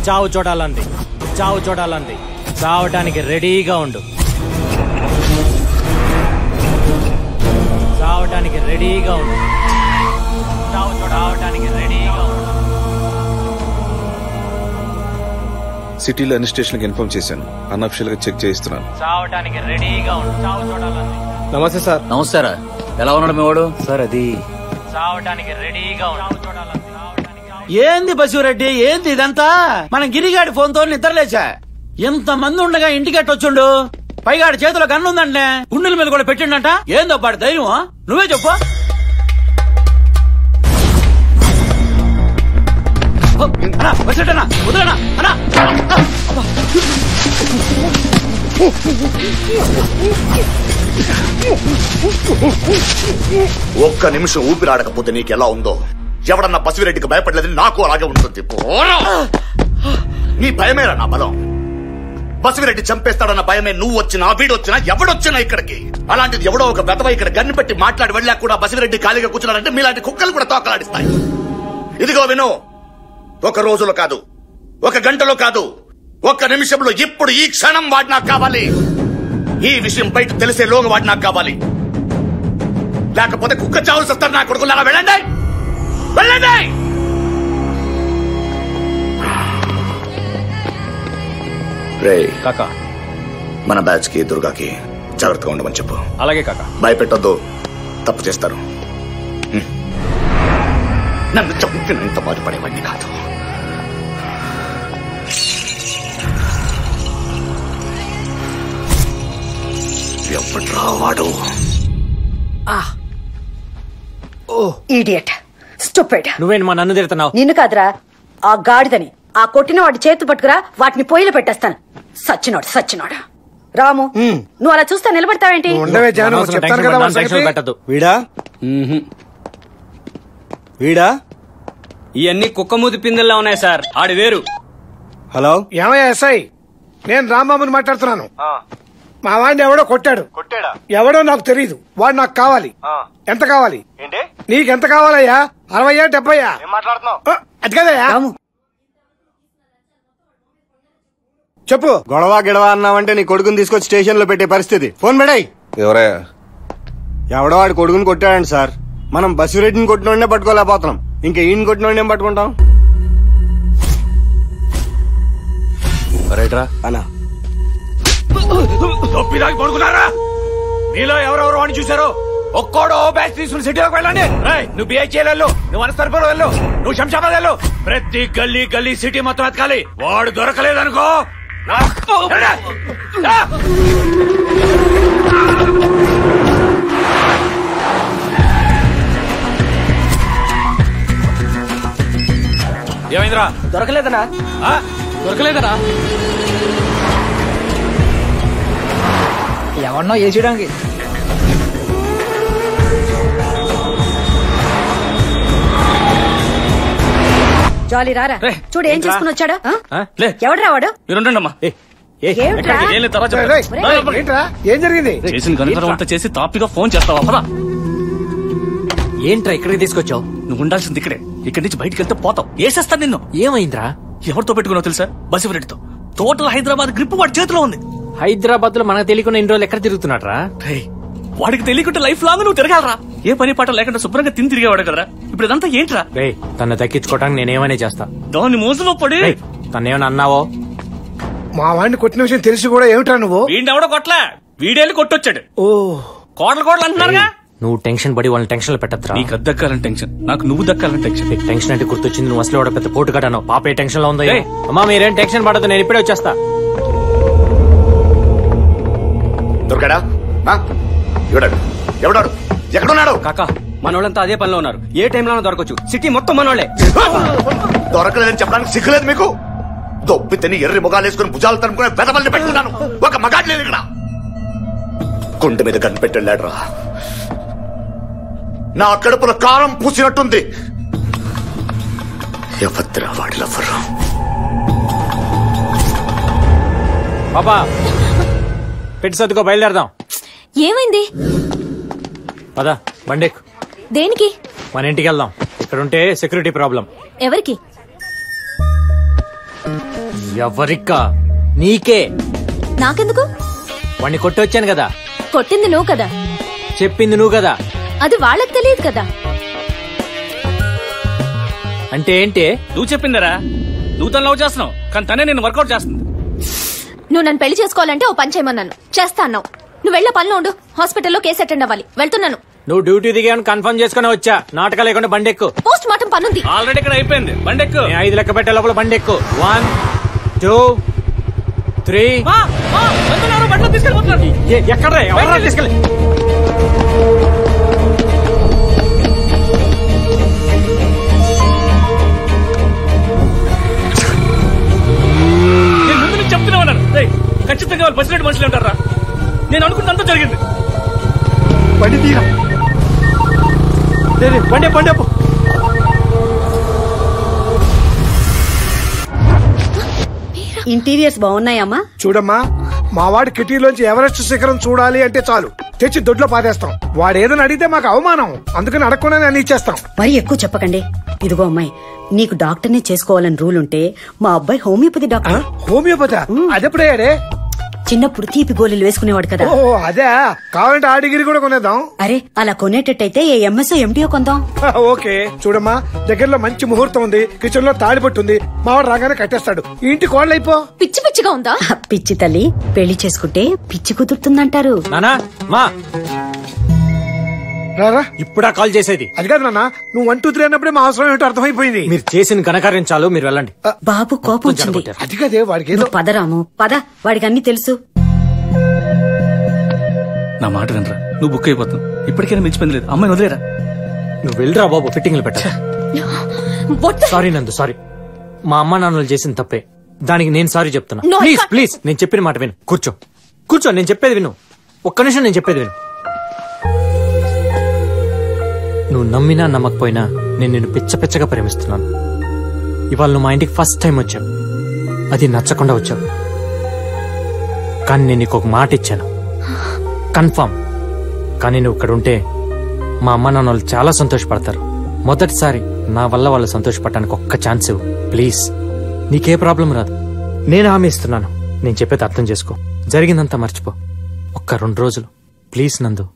చావు చూడాలంది చావు చూడాలంది చావటానికి రెడీగా ఉండు చావటానికి రెడీగా ఉండు చావు చూడటానికి రెడీగా ఉండు సిటీలో అన్ని స్టేషన్కి ఇన్ఫార్మ్ చేశాను అన్అఫిషియల్ గా చెక్ చేయిస్తున్నాను చావటానికి రెడీగా ఉండు చావు చూడాలంది నమస్తే సార్ నమస్కారా ఎలా ఉన్నాడు మీ వాడు సార్ అది చావటానికి రెడీగా ఉండు చావు చూడాలంది ఏంది బసిరెడ్డి ఏంది ఇదంతా మనం గిరిగాడి ఫోన్ తో నిద్రలేచా ఎంత మంది ఉండగా ఇంటికి ఎట్టొచ్చుండు పైగాడి చేతిలో గన్ను ఉందంటే గుండెల మీద కూడా పెట్టిండంట ఏందో పాడు ధైర్యం నువ్వే చెప్పు ఓ, అన్నా, బసిరెడ్డి అన్నా, వదిలేనా? అన్నా, అబ్బా. ఒక్క నిమిషం ఊపిరాడకపోతే నీకెలా ఉందో ఎవడన్నా బసిరెడ్డికి భయపడలేదని నాకు అలాగే ఉంటుంది పోరా! నీ భయమేరా నా బలం బసిరెడ్డి చంపేస్తాడన్న భయమే నువ్వు వచ్చినా వీడొచ్చినా ఎవడొచ్చినా ఇక్కడికి అలాంటిది ఎవడో ఒక వెతవ ఇక్కడ గన్ను పెట్టి మాట్లాడి వెళ్ళా కూడా బసిరెడ్డి ఖాళీగా కూర్చున్నాడంటే మీలాంటి కుక్కలు కూడా తోకలాడిస్తాయి ఇదిగో విను ఒక రోజులో కాదు ఒక గంటలో కాదు ఒక్క నిమిషంలో ఇప్పుడు ఈ క్షణం వాడి నాకు కావాలి ఈ విషయం బయట తెలిసే లోగా వాడి నాకు కావాలి లేకపోతే కుక్క చావులు వస్తారు నా కొడుకులు అలా వెళ్ళండి వెళ్ళండి రే కాకా మన బ్యాచ్ కి దుర్గాకి జాగ్రత్తగా ఉండమని చెప్పు అలాగే కాకా భయపెట్టొద్దు తప్పు చేస్తారు హ్మ్. నన్ను చంపినంత బాధపడేవాడిని కాదు ఎప్పట్రా వాడు ఈడియట్ స్టూపిడ్ నువ్వేంటి మా నన్ను తిడుతున్నావు నిన్ను కాదురా ఆ గాడిదని ఆ కొట్టిన వాడి చేతు పట్టుకురా వాటిని పొయ్యిలో పెట్టేస్తాను సచ్చినోడు సచ్చినోడు రాము నువ్వు అలా చూస్తా నిలబడతావేంటి ఉండవే జాను అనవసరం చెప్తాను టెన్షన్ కదా పడ్డాను, వాడి టెన్షన్ సంగతి. పెట్టద్దు వీడా వీడా ఇవన్నీ కుక్క మూతి పిందెల్లా ఉన్నాయి సార్ ఆడి వేరు హలో ఏమయ్యా ఎస్ఐ నేను రాంబాబుని మాట్లాడుతున్నాను మా వాడిని ఎవడో కొట్టాడు కొట్టాడా ఎవడో నాకు తెలియదు వాడు నాకు కావాలి ఎంత కావాలి నీకెంత కావాలయ్యా అరవయ్యా డెబ్బయ్యా మాట్లాడుతున్నావు అది కదయ్యా రాము చెప్పు గొడవ గిడవ అన్నావంటే నీ కొడుకుని తీసుకొచ్చి స్టేషన్ లో పెట్టే పరిస్థితి ఫోన్ పెడాయి ఎవరయ్యా ఎవడో వాడి కొడుకుని కొట్టాడండి సార్ మనం బసిరెడ్డిని కొట్టినోడే పట్టుకోలేకపోతున్నాం ఇంకా ఈయన కొట్టినోడే ఏం పట్టుకుంటాం రైట్రా అన్నా తొప్పిదాకి పడుకున్నారా మీలో ఎవరెవరు వాడిని చూశారు ఒక్కోడో బ్యాచ్ తీసుకుని సిటీలోకి వెళ్ళండి రేయ్, నువ్వు బిహెచ్ వెళ్ళు నువ్వు అనస్తరపురం వెళ్ళు నువ్వు శంషాబాద్ వెళ్ళు ప్రతి గల్లీ గల్లీ సిటీ మొత్తం ఎతకాలి వాడు దొరకలేదనుకో నా- వెళ్ళండి. రా. ఏమైందిరా దొరకలేదనా ఆ? దొరకలేదనా ఎవరినో వేసేయడానికి జాలీ రారా రేయ్, చూడు ఏం ఏంట్రా? చేసుకుని వచ్చాడు ఆ? లే ఎవడ్రా వాడు మీరుండమ్మా ఏమిట్రా ఏం లేదు తర్వాత రేయ్, చెప్తా. రేయ్, రా, రా, ఏంట్రా ఏం జరిగింది చేసిన కనుక అంతా చేసి తాపిగా ఫోన్ చేస్తావా పదా ఏంట్రా ఇక్కడికి తీసుకొచ్చావు నువ్వు ఉండాల్సింది ఇక్కడే ఇక్కడి నుంచి బయటికి వెళ్తే పోతావు వేసేస్తా నిన్ను ఏమైందిరా ఎవరితో పెట్టుకున్నావు తెలుసా బసిరెడ్డితో టోటల్ హైదరాబాద్ గ్రిప్ వాడి చేతిలో ఉంది హైదరాబాద్ లో మనకు తెలియకుండా ఇన్ని రోజులు ఎక్కడ తిరుగుతున్నాడ్రా రేయ్, వాడికి తెలియకుండా లైఫ్ లాంగ్ నువ్వు తిరగాలరా ఏ పని పాట లేకుండా శుభ్రంగా తిని తిరిగేవాడు కదరా ఇప్పుడు ఇదంతా ఏంట్రా రే తను దక్కించుకోవడానికి నేనేమనే చేస్తా దాన్ని మోసలో పడి రేయ్, తనేమన్నా అన్నావో మా వాడిని కొట్టిన విషయం తెలిసి కూడా ఏమిట్రా నువ్వు వీడినెవడో కొట్లా వీడేళ్ళు కొట్టొచ్చాడు ఓ కోటలు కోటలు అంటున్నారుగా నువ్వు టెన్షన్ పడి వాళ్ళని టెన్షన్ లో పెట్టద్దురా నీకు అది దక్కాలని టెన్షన్ నాకు నువ్వు దక్కాలని టెన్షన్ నీకు టెన్షన్ అంటే గుర్తొచ్చింది నువ్వు అసలు వాడు పెద్ద పోటు కట్టాను పాప ఏ టెన్షన్ లో ఉందో ఏయ్. అమ్మా మీరేం టెన్షన్ పడదు నేను ఇప్పుడే వచ్చేస్తా దొరకడా ఆ? ఎవడాడు ఎవడాడు ఎక్కడున్నాడు కాకా మనోళ్ళంతా అదే పనిలో ఉన్నారు ఏ టైంలో దొరకచ్చు సిటీ మొత్తం మనోళ్ళే దొరకలేదని చెప్పడానికి సిగ్గులేదు మీకు దొబ్బి తిని ఎర్రి ముఖాలు వేసుకుని భుజాలు తనుకునే పెదవల్ని పెట్టుకున్నాను ఒక మగాడు లేదు ఇక్కడ గుండె మీద కనిపెట్టెళ్ళాడురా నా కడుపులో కారం పూసినట్టుంది ఎవద్రా వాడి లవ్వరు పాపా పెట్టి సర్దుకో బయలుదేరదాం ఏమైంది పద బండెక్ దేనికి మన ఇంటికి వెళ్దాం ఇక్కడ ఉంటే సెక్యూరిటీ ప్రాబ్లం ఎవరికి ఎవరిక్కా నీకే నాకెందుకు వాణ్ణి కొట్టొచ్చాను కదా కొట్టింది నువ్వు కదా చెప్పింది నువ్వు కదా అది వాళ్ళకి తెలియదు కదా అంటే ఏంటి నువ్వు చెప్పిందరా నువ్వు తను లవ్ చేస్తున్నావు కానీ తనే నేను వర్కౌట్ చేస్తుంది నువ్వు నన్ను పెళ్లి చేసుకోవాలంటే ఓ పని చేయమన్నాను చేస్తా అన్నావు నువ్వు వెళ్ళే పనిలో ఉండు హాస్పిటల్లో కేసు అటెండ్ అవ్వాలి వెళ్తున్నాను నువ్వు డ్యూటీ దిగాను కన్ఫర్మ్ చేసుకుని వచ్చా నాటకా లేకుండా బండెక్కు పోస్ట్ మార్టం పనుంది ఆల్రెడీ ఇక్కడ అయిపోయింది బండెక్కు నేను ఐదు లెక్క పెట్టే లోపల బండెక్కు వన్ టూ త్రీ మా, మా, వెళ్తున్నారు, బండ్లో తీసుకెళ్ళిపోతున్నారు. ఎక్కడ ఎవరు తీసుకెళ్ళి నేను ముందు నుంచి చెప్తూనే ఉన్నాను రేయ్, ఖచ్చితంగా వాళ్ళు బస్సు మనుషులు ఉంటారా నేను అనుకున్నంత జరిగింది బండి తీరా బండి బండి అప్పు ఇంటీరియర్స్ బాగున్నాయమ్మా చూడమ్మా మా వాడి కిటీలోంచి ఎవరెస్ట్ శిఖరం చూడాలి అంటే చాలు తెచ్చి దొడ్లో పాదేస్తాం వాడు ఏదైనా అడిగితే మాకు అవమానం అందుకని అడగకుండానే అన్ని ఇచ్చేస్తాం మరి ఎక్కువ చెప్పకండి ఇదిగో అమ్మాయి నీకు డాక్టర్నే చేసుకోవాలని రూల్ ఉంటే మా అబ్బాయి హోమియోపతి డాక్టర్ హోమియోపతి అదెప్పుడయ్యాడే చిన్నప్పుడు తీపి గోళీలు వేసుకునేవాడు కదా ఓ అదే కావాలంటే ఆ డిగ్రీ కూడా కొనేద్దాం అరే అలా కొనేటట్టయితే ఏ ఎంఎస్ ఎండియో కొందాం ఓకే చూడమ్మా దగ్గరలో మంచి ముహూర్తం ఉంది కిచెన్ లో తాడిపట్టు ఉంది మావాడు రాగానే కట్టేస్తాడు ఈ ఇంటి కోళ్ళు అయిపో పిచ్చి పిచ్చిగా ఉందా పిచ్చి తల్లి పెళ్లి చేసుకుంటే పిచ్చి కుదురుతుందంటారు నానా మా రారా ఇప్పుడా కాల్ చేసేది అది కాదు నాన్న నువ్వు వన్ టూ త్రీ అన్నప్పుడే మా అవసరం ఏంటో అర్థమైపోయింది మీరు చేసిన ఘనకార్యం చాలు మీరు వెళ్ళండి బాబు కోపం వచ్చింది అది కదే వాడికి ఏదో నువ్వు పదరాము పద వాడికి అన్ని తెలుసు నా మాట వినరా నువ్వు బుక్ అయిపోతున్నావు ఇప్పటికైనా మించిపోయింది లేదు అమ్మాయిని వదిలేరా నువ్వు వెళ్ళరా బాబు ఫిట్టింగ్లు పెట్ట సారీ నందు సారీ మా అమ్మ నాన్నలు చేసిన తప్పే దానికి నేను సారీ చెప్తున్నా No, I please can't. Please నేను చెప్పిన మాట విను కూర్చో కూర్చో నేను చెప్పేది విను ఒక్క నిమిషం నేను చెప్పేది విను నువ్వు నమ్మినా నమ్మకపోయినా నేను నిన్ను పిచ్చ పిచ్చగా ప్రేమిస్తున్నాను ఇవాళ నువ్వు మా ఇంటికి ఫస్ట్ టైం వచ్చావు అది నచ్చకుండా వచ్చావు కానీ నేను నీకు ఒక మాట ఇచ్చాను కన్ఫర్మ్ కానీ నువ్వు ఇక్కడ ఉంటే మా అమ్మ నాన్న వాళ్ళు చాలా సంతోషపడతారు మొదటిసారి నా వల్ల వాళ్ళు సంతోషపడటానికి ఒక్క ఛాన్స్ ఇవ్వు ప్లీజ్ నీకే ప్రాబ్లం రాదు నేను హామీ ఇస్తున్నాను నేను చెప్పేది అర్థం చేసుకో జరిగిందంతా మర్చిపో ఒక్క రెండు రోజులు ప్లీజ్ నందు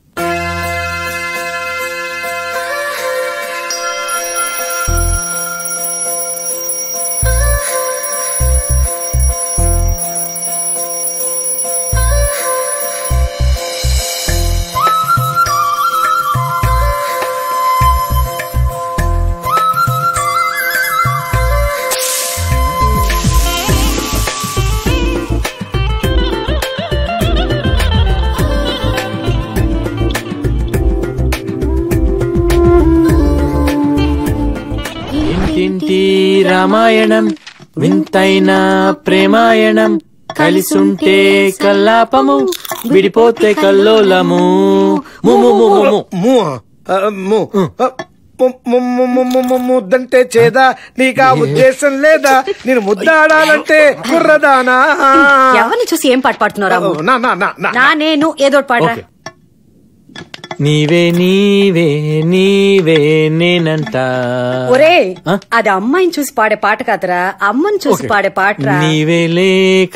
ఇంటింటి రామాయణం వింతైన ప్రేమాయణం కలిసుంటే కల్లాపము విడిపోతే కల్లోలము ము ము ము ము ము. ము ఆ, ము ఆ, ము- ము- ము- ము- ము- ము- ముద్దంటే చేదా నీకు ఆ ఉద్దేశం లేదా నేను ముద్దాడాలంటే కుర్రదానా ఎవరిని చూసి ఏం పాట పాడుతున్నావు రాము నా నా నా నా నా నేను ఏదో ఒకటి పాడరా ఓకే నీవే నీవే నీవే నేనంట ఒరే ఆ? అది అమ్మాయిని చూసి పాడే పాట కాదురా అమ్మని చూసి ఓకే. పాడే పాటరా నీవే లేక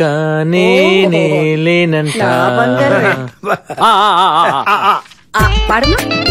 నేనే లేనంట నా బంగారమే. ఆ, ఆ, ఆ, ఆ, ఆ. ఆ, పాడమా